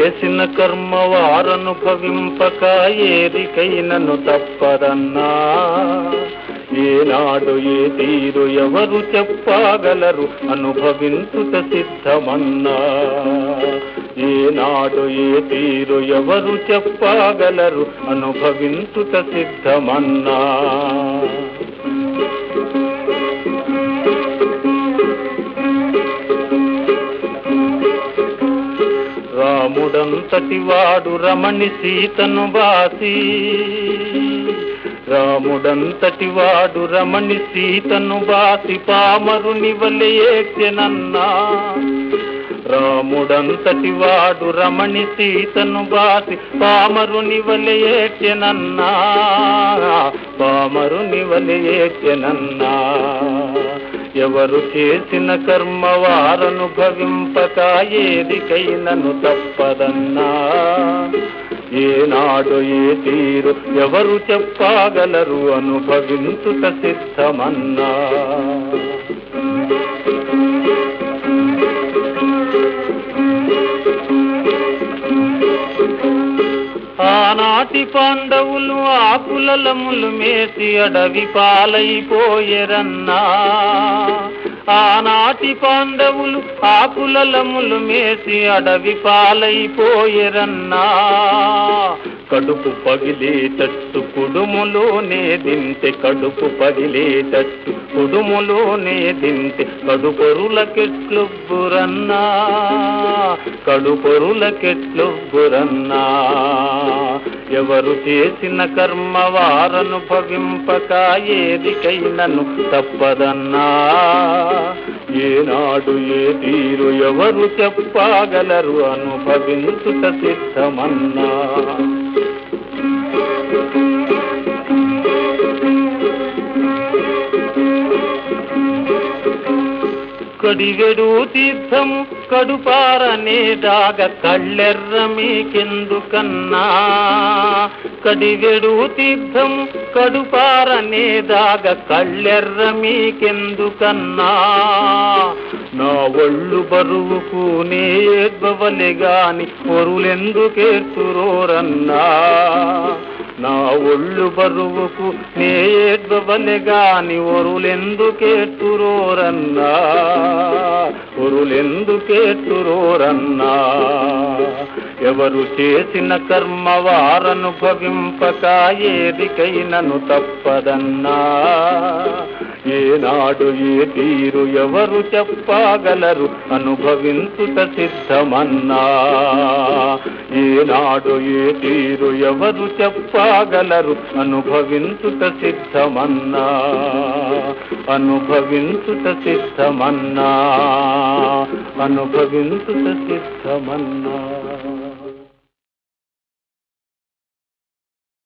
చేసిన కర్మ వారనుభవింపక ఏరికైనను తప్పదన్నా ఏనాడు ఏ తీరు ఎవరు చెప్పగలరు అనుభవించుట సిద్ధమన్నా ఏనాడు ఏ తీరు ఎవరు చెప్పగలరు అనుభవించుట సిద్ధమన్నా రాముడంతటి వాడు రమణి సీతను బాసి రాముడంతటి వాడు రమణి సీతను బాసి పామరుని వలె ఏడ్చెనన్నా రాముడంతటి వాడు రమణి సీతను బాసి పామరుని వలె ఏడ్చెనన్నా పామరుని వలె ఏడ్చెనన్నా ఎవరు చేసిన కర్మ వారనుభవింపక ఏదికైనను తప్పదన్నా ఏనాడు ఏ తీరు ఎవరు చెప్పగలరు అనుభవించుట సిద్ధమన్నా ఆనాటి పాండవులు ఆకులలములు మేసి అడవి పాలైపోయరన్నా ఆనాటి పాండవులు ఆకులలములు మేసి అడవి పాలైపోయరన్నా కడుపు పగిలేటట్టు కుడుములోనే దింటే కడుపు పగిలేటట్టు కుడుములోనే దింటే కడుపొరులకెట్లొబ్బురన్నా కడుపొరులకెట్లొబ్బురన్నా ఎవరు చేసిన కర్మ వారనుభవింపక ఏదికైనను తప్పదన్నా ఏనాడు ఏ తీరు ఎవరు చెప్పగలరు అనుభవించుట సిద్ధమన్నా కడివెడు తీర్థము కడుపారనే దాగ కళ్ళెర్ర మీకెందుకన్నా కడివెడు తీర్థము కడుపారనే దాగ కళ్ళెర్ర మీకెందుకన్నా నా ఒళ్ళు బరువుకు నేద్వవలె గాని పొరులెందుకేస్తురోరన్నా నా ఒళ్ళు బరువుకు నేద్వవలె గాని ఒరులెందుకేస్తురోరన్నా ఒరులెందుకేస్తురోరన్నా ఎవరు చేసిన కర్మ వారనుభవింపక ఏదికైనను తప్పదన్నా ఏనాడు ఏ తీరు ఎవరు చెప్పగలరు అనుభవించుట సిద్ధమన్నా ఏనాడు ఏ తీరు ఎవరు చెప్పగలరు అనుభవించుట సిద్ధమన్నా అనుభవించుట సిద్ధమన్నా అనుభవించుట సిద్ధమన్నా